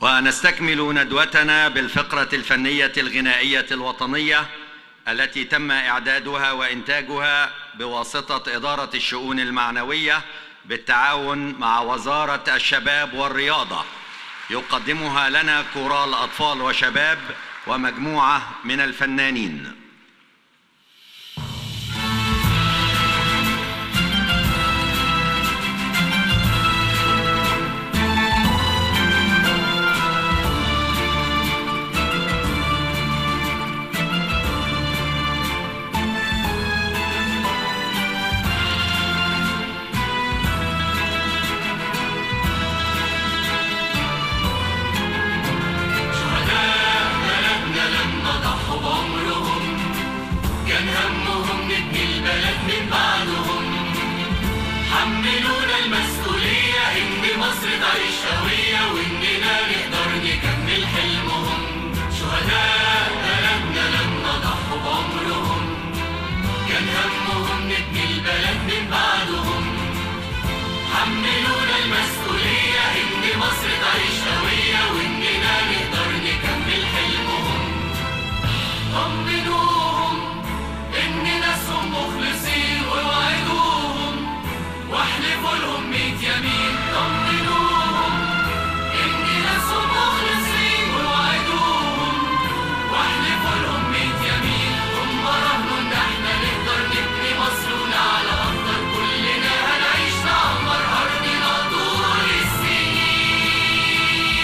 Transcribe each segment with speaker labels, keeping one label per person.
Speaker 1: ونستكمل ندوتنا بالفقرة الفنية الغنائية الوطنية التي تم إعدادها وإنتاجها بواسطة إدارة الشؤون المعنوية بالتعاون مع وزارة الشباب والرياضة يقدمها لنا كورال أطفال وشباب ومجموعة من الفنانين
Speaker 2: شهداء بلدنا لما ضحوا بعمرهم كان همهم نبني البلد من بعدهم حملونا المسؤولية إن مصر تعيش هوية وإننا نقدر نكمل حلمهم شهداء بلدنا لما ضحوا بعمرهم كان همهم نبني البلد من بعدهم حملونا المسؤولية إن مصر تعيش هوية وإننا نقدر نكمل حلمهم طمنوهم إن ناسهم مخلصين ووعدوهم واحلفوا لهم ميت يمين طمنوهم إن ناسهم مخلصين ووعدوهم واحلفوا لهم ميت يمين هم رهنوا إن إحنا نقدر نبني مصر ونعلى أفضل كلنا هنعيش نعمر أرضنا طول السنين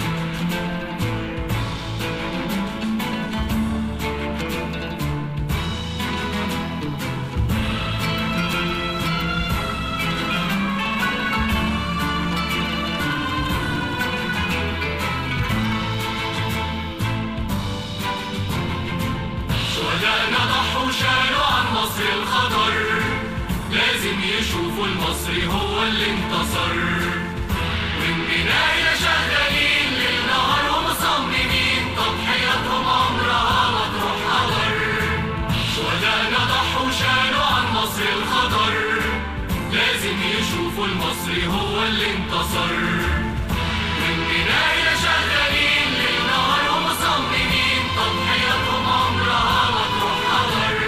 Speaker 2: شهدائنا ضحوا شالوا عن مصر الخطر لازم يشوفوا المصري هو اللي انتصر واننا هنا شغالين ليل نهار ومصممين تضحياتهم عمرها ما تروح هدر شهدائنا ضحوا شالوا عن مصر الخطر لازم يشوفوا المصري هو اللي انتصر واننا هنا شغالين ليل نهار ومصممين تضحياتهم عمرها ما تروح هدر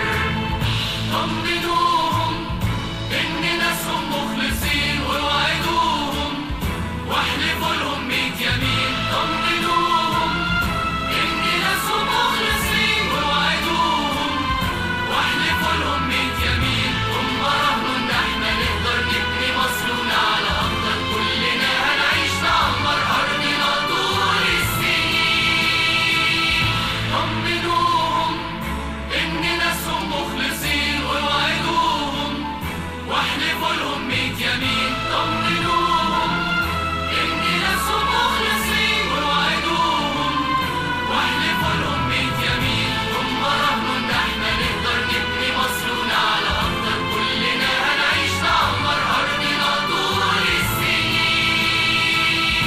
Speaker 2: طمنوهم ان ناسهم مخلصين ووعدوهم واحلفوا لهم ميت يمين طمنوهم ان ناسهم مخلصين ووعدوهم واحلفوا لهم ميت يمين هم رهنوا ان احنا نقدر نبني مصر ونعلى افضل كلنا هنعيش نعمر ارضنا طول السنين طمنوهم ان ناسهم مخلصين ووعدوهم واحلفوا لهم ميت يمين طمنوهم ان ناسهم مخلصين ووعدوهم واحلفوا لهم ميت يمين هم رهنوا ان احنا نقدر نبني مصر ونعلى افضل كلنا هنعيش نعمر ارضنا طول السنين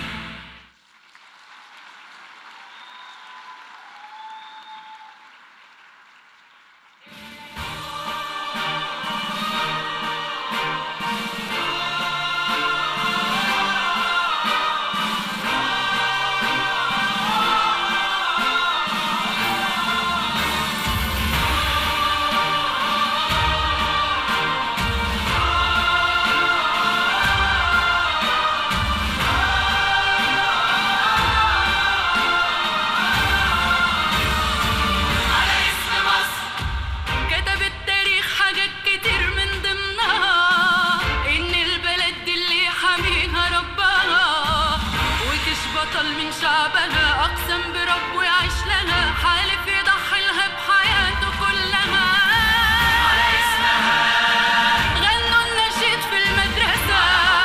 Speaker 2: على اسم مصر
Speaker 3: كتب التاريخ حاجات كتير من ضمنها إن البلد دي اللي حاميها ربها وتش بطل من شعبها أقسم بربه يعيش لها حالف يضحي لها بحياته كلها
Speaker 2: على اسمها
Speaker 3: غنوا النشيد في المدرسة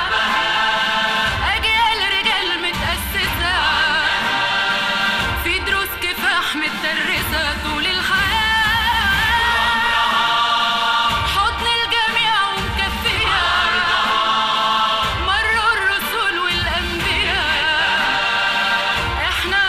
Speaker 3: أجيال رجال متأسسة في دروس كفاح متدرسة طول الحياة حضن الجميع ومكفية مروا الرسول والأنبياء احنا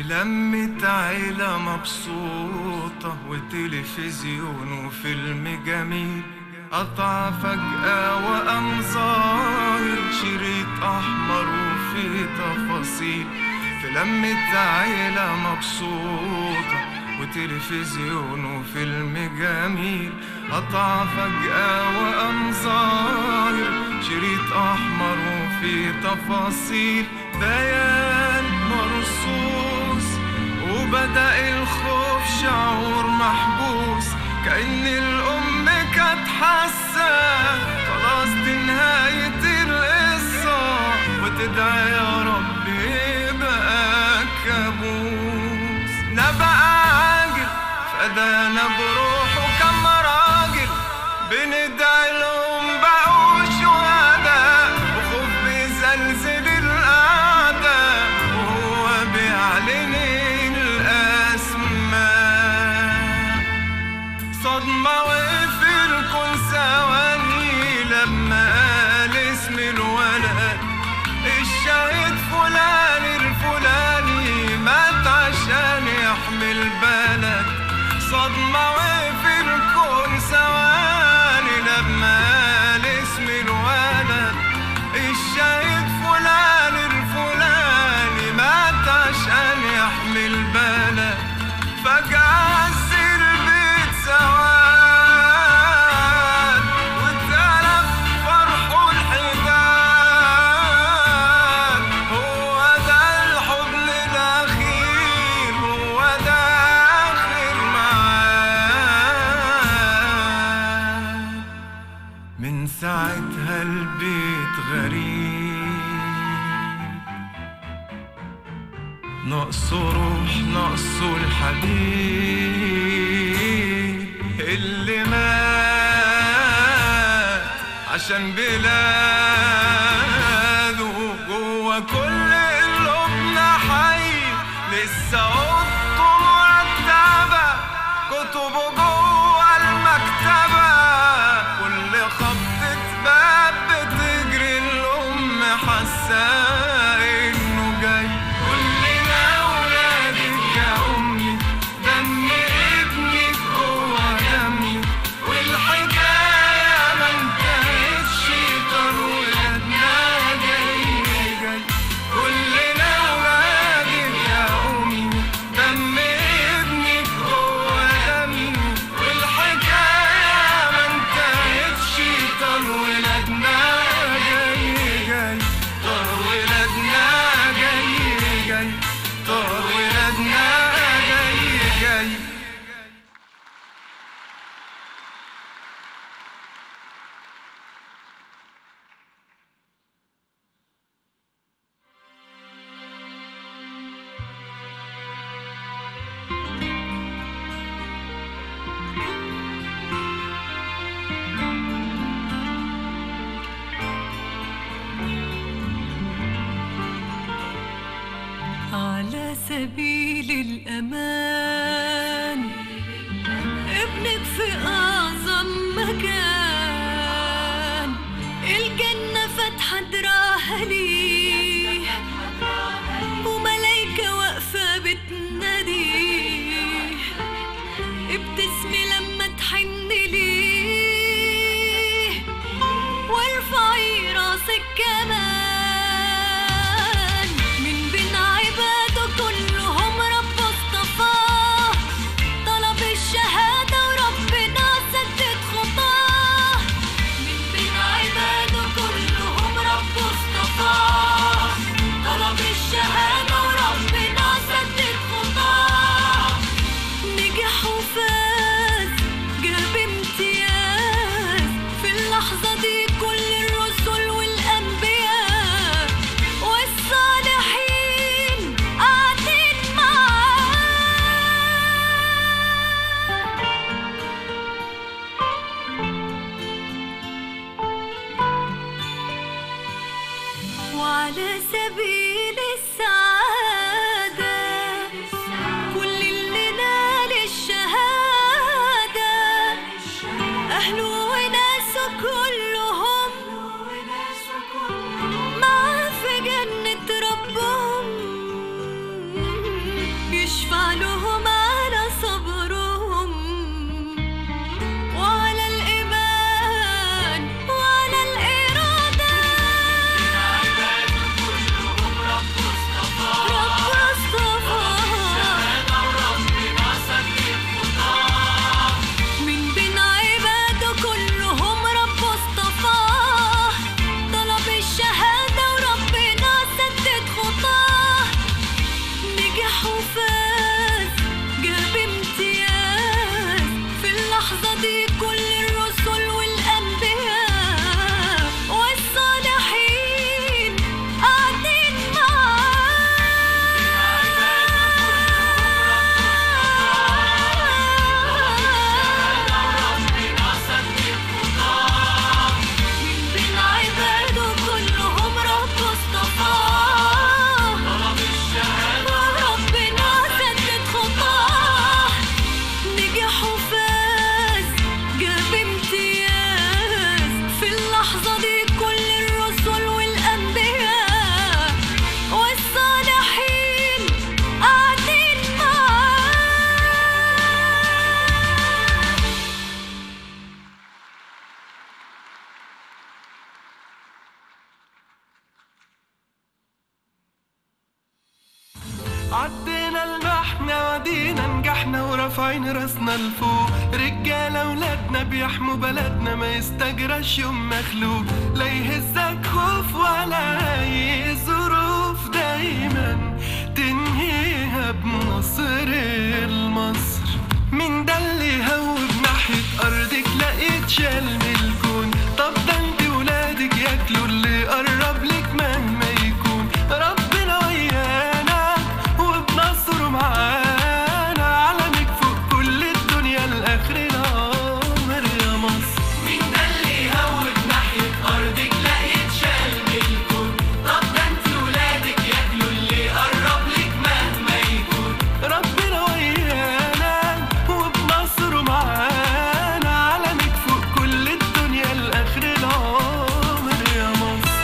Speaker 4: في لمة عيلة مبسوطة وتلفزيون وفيلم جميل قطع فجأة وقام ظاهر شريط أحمر وفي تفاصيل في لمة عيلة مبسوطة وتلفزيون وفيلم جميل قطع فجأة وقام ظاهر شريط أحمر وفي تفاصيل بيان مرصوص وبدأ الخوف شعور محبوس كأن الأم كانت حاسة خلاص دي نهاية القصة وتدعي يا رب يبقى كابوس نبقى عاجل فدانا بروحه كم راجل بندعي لهم بقوا شهداء وخوف بيزلزل الأعداء وهو بيعلن الأسماء صدمة وقف الكون ثواني لما قال اسم الولد الشهيد فلان الفلاني مات عشان يحمي البلد صدمة وقف الكون ثواني لما قال اسم الولد الشهيد فلان الفلاني مات عشان يحمي البلد فجأة عز البيت سواد واتقلب فرحه الحداد هو ده الحضن الأخير هو ده آخر معاد من ساعتها البيت غريب ناقصه روح ناقصه الحبيب اللي مات عشان بلاده جوا كل قلوبنا حي لسه اوضته مرتبة كتبه جوا المكتبة كل خبطة باب بتجري الأم حاسة إنه جاي كلنا ولادك يا أمي دم ابنك جوا دمي والحكاية ما انتهتش طار ولادنا جاي جاي كلنا ولادك يا أمي دم ابنك جوا دمي والحكاية ما انتهتش طار ولادنا جاي جاي طار ولادنا جاي جاي طار ولادنا جاي جاي
Speaker 3: على سبيل الأمان ابنك في أعظم مكان الجنة فاتحة دراعها ليه وملايكة واقفة بتناديه ابتسمي لما تحن ليه وارفعي راسك كمان من بين عباده كلهم رب اصطفاه طلب الشهادة وربنا سدد خطاه من بين عباده كلهم رب اصطفاه طلب الشهادة وربنا سدد خطاه نجح وفاز جاب امتياز في اللحظة دي كل الرسل والأنبياء والصالحين قاعدين معاه وعلى سبيل السعادة كل اللي نال الشهادة أهله وناسه كلهم معاه في جنة ربهم
Speaker 5: رافعين راسنا لفوق رجالة ولادنا بيحموا بلدنا ما يستجرش يوم مخلوق لا يهزك خوف ولا أي ظروف دايما تنهيها بنصر المصر مين ده اللي هوب ناحية أرضك لقيت شال من الكون طب ده انت ولادك ياكلوا اللي قرب لك مهما يكون ربنا ويانا وبنصره معانا علمك فوق كل الدنيا لآخر العمر يا مصر
Speaker 2: مين ده اللي يهوب ناحية أرضك لقيت شال من الكون طب ده انت ولادك ياكلوا اللي قرب لك مهما يكون
Speaker 5: ربنا ويانا وبنصره معانا علمك فوق كل الدنيا لآخر العمر يا مصر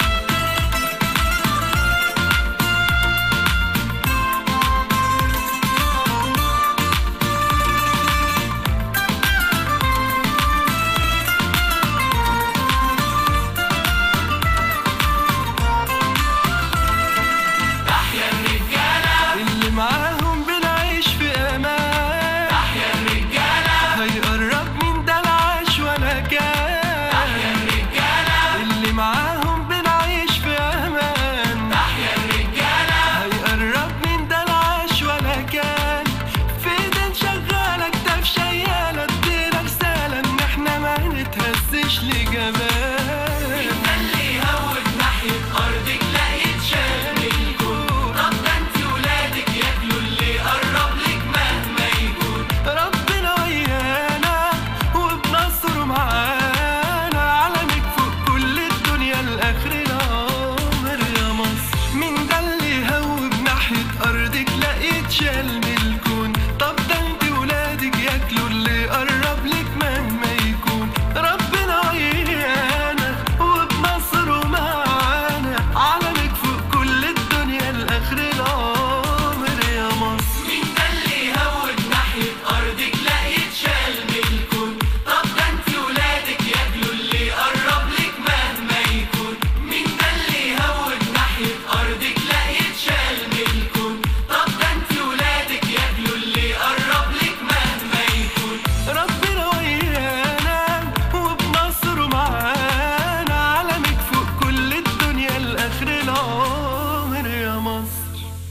Speaker 2: تحيا الرجالة
Speaker 5: اللي معاهم بنعيش في امان
Speaker 2: تحيا الرجالة
Speaker 5: هيقرب من ده العيش ولا كان
Speaker 2: تحيا الرجالة
Speaker 5: اللي معاهم بنعيش في امان
Speaker 2: تحيا الرجالة
Speaker 5: هيقرب من ده العيش ولا كان في ايدين شغالة كتاب شيالة ادينا رسالة ان احنا ما نتهزش لجمال
Speaker 2: ده اللي يهوب ناحية أرضك لقيت شال من الكون طب ده انت ولادك ياكلوا اللي قرب لك مهما يكون
Speaker 5: ربنا ويانا وبنصره معانا علمك فوق كل الدنيا لآخر العمر يا مصر مين ده اللي هوب ناحية أرضك لقيت شال من الكون طب ده انت ولادك ياكلوا اللي قرب لك مهما يكون ربنا ويانا وبنصره معانا علمك فوق كل الدنيا لآخر العمر يا مصر
Speaker 2: مين ده اللي يهوب ناحية أرضك لقيت شال من الكون طب ده انت ولادك ياكلوا اللي قرب لك مهما يكون مين ده اللي يهوب ناحية أرضك لقيت شال من الكون طب ده انت ولادك ياكلوا اللي قرب لك مهما يكون
Speaker 5: ربنا ويانا وبنصره معانا علمك فوق كل الدنيا لآخر العمر يا مصر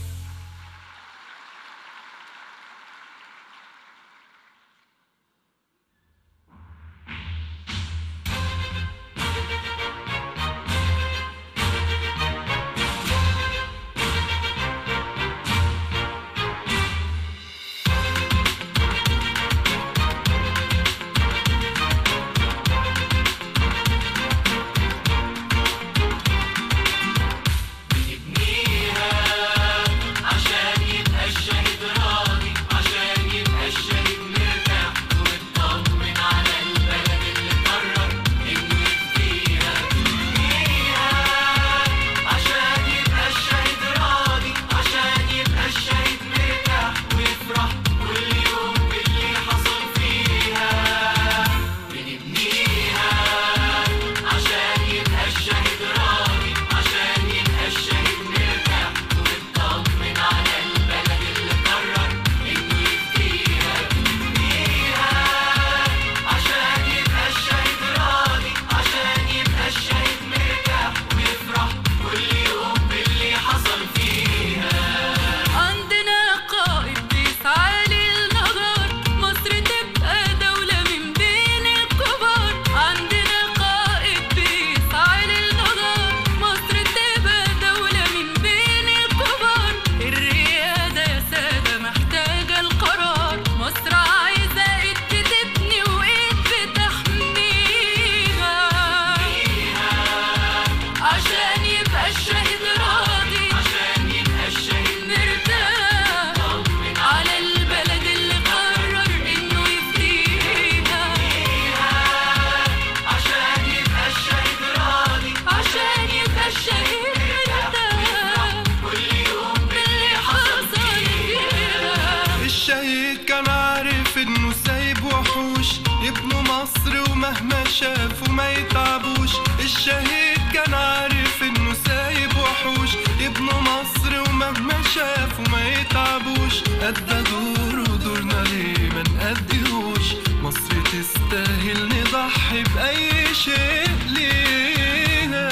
Speaker 2: بنبنيها عشان يبقى الشهيد راضي عشان يبقى الشهيد مرتاح ومطمن على البلد اللي قرر انه يبنيها بنبنيها عشان يبقى الشهيد راضي عشان يبقى الشهيد مرتاح ويفرح كل يوم باللي حصل فيها بنبنيها عشان يبقى الشهيد راضي عشان يبقى الشهيد مرتاح ومطمن على البلد اللي قرر انه يفديها بنبنيها عشان يبقى الشهيد راضي عشان يبقى الشهيد مرتاح ويفرح كل يوم باللي حصل فيها
Speaker 3: عندنا قائد بيسعى للنهار مصر تبقى دولة من بين الكبار عندنا قائد بيسعى للنهار مصر تبقى دولة من بين الكبار الريادة يا سادة محتاجة القرار مصر عايزة ايد بتبني وايد بتحميها عشان يبقى الشهيد راضي
Speaker 2: عشان يبقى الشهيد
Speaker 3: مرتاح على البلد اللي قرر انه يفديها
Speaker 2: عشان يبقى الشهيد راضي
Speaker 3: عشان يبقى الشهيد مرتاح
Speaker 2: كل يوم
Speaker 3: باللي حصل فيها
Speaker 5: الشهيد كان عارف انه سايب وحوش يبنوا مصر ومهما شافوا ما يتعبوش الشهيد كان عارف انه سايب وحوش يبنوا مصر ومهما شافوا ما يتعبوش أدى دوره ودورنا ليه نديهوش مصر تستاهل نضحي بأي شيء ليها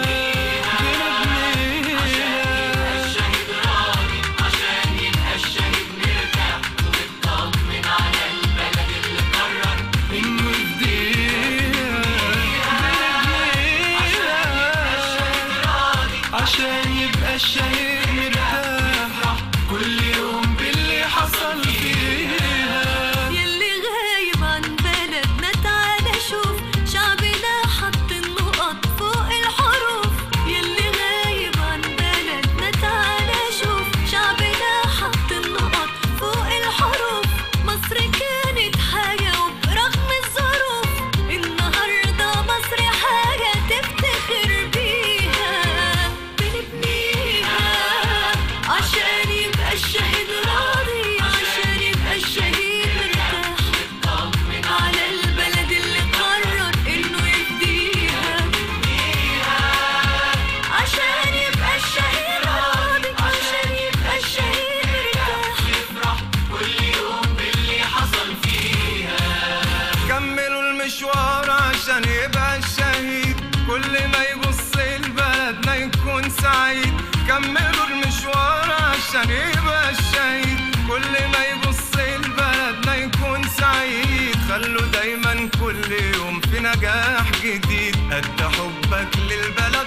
Speaker 5: بنبنيها
Speaker 2: الشهيد راضي عشان يبقى الشهيد مرتاح ومطمن على البلد اللي قرر
Speaker 5: إنه يفديها بنبنيها عشان يبقى الشهيد مرتاح كل يوم باللي حصل فيها
Speaker 3: يلي غايب عن بلدنا تعالى شوف شعبنا حط النقط فوق الحروف يلي غايب عن بلدنا تعالى شوف شعبنا حط النقط فوق الحروف مصر كانت حاجة وبرغم الظروف النهاردة مصر حاجة تفتخر بيها بنبنيها عشان يبقى الشهيد راضي عشان يبقى الشهيد مرتاح على البلد اللي قرر انه يفديها عشان يبقى الشهيد راضي عشان يبقى الشهيد مرتاح
Speaker 2: يفرح كل يوم باللي حصل فيها
Speaker 5: كملوا المشوار عشان يبقى الشهيد كل ما يبص لبلدنا يكون سعيد كملوا المشوار عشان يبقى الشهيد كل ما يبص لبلدنا يكون سعيد خلوا دايما كل يوم في نجاح جديد قد حبك للبلد